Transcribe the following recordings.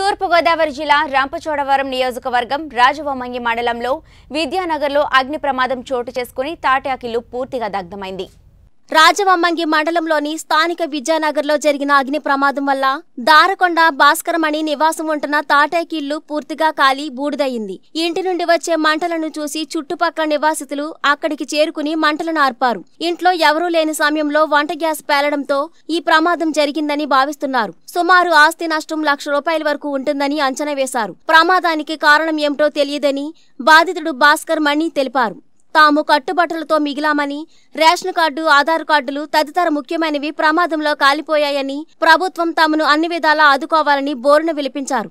తూర్పుగోదావరి జిల్లా రంపచోడవరం నియోజకవర్గం రాజవొమ్మంగి మండలంలో విద్యానగర్లో అగ్ని ప్రమాదం చోటు చేసుకుని తాటాకిల్లు పూర్తిగా దగ్ధమైంది రాజవమ్మంగి మండలంలోని స్థానిక విద్యానగర్లో జరిగిన అగ్ని ప్రమాదం వల్ల దారకొండ భాస్కరమణి నివాసం ఉంటున్న తాటాకి ఇల్లు పూర్తిగా కాలి బూడిదయింది ఇంటి నుండి వచ్చే మంటలను చూసి చుట్టుపక్కల నివాసితులు అక్కడికి చేరుకుని మంటలను ఆర్పారు ఇంట్లో ఎవరూ లేని సమయంలో వంట గ్యాస్ పేలడంతో ఈ ప్రమాదం జరిగిందని భావిస్తున్నారు సుమారు ఆస్తి నష్టం లక్ష రూపాయల వరకు ఉంటుందని అంచనా వేశారు ప్రమాదానికి కారణం ఏమిటో తెలియదని బాధితుడు భాస్కర్ మణి తెలిపారు తాము కట్టుబట్టలతో మిగిలామని రేషన్ కార్డు ఆధార్ కార్డులు తదితర ముఖ్యమైనవి ప్రమాదంలో కాలిపోయాయని ప్రభుత్వం తమను అన్ని విధాలా ఆదుకోవాలని బోరున విలిపించారు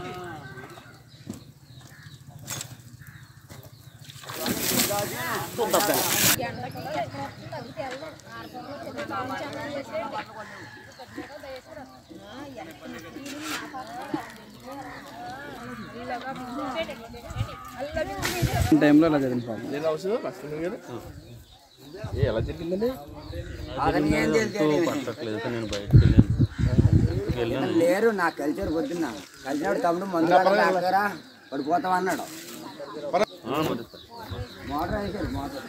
టైంలో అలా జరిగింది ప్రాబ్లం నేను హౌస్ ఫస్ట్ కదా ఏ ఎలా జరిగిందండి పట్టట్లేదు నేను బయటకు వెళ్ళాను లేరు నాకు కలిసారు పొద్దున్న కలిసినప్పుడు తమ్ముడు మందు తాగుతారా పడిపోతాం అన్నాడు మోటార్ వేసారు మోటార్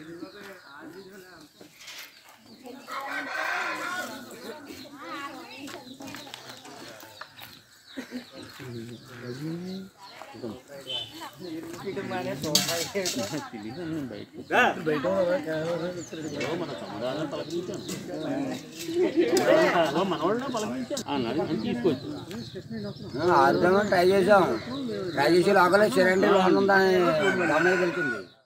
మన సముదాయం పలకరించాను మనవాళ్ళనే పలకరించాను అన్నాడు అని తీసుకోవచ్చు ఆరుదం ట్రై చేసాం ట్రై చేసి లోపల సిలిండర్ లోన్ ఉందని గమనించి తెలిసింది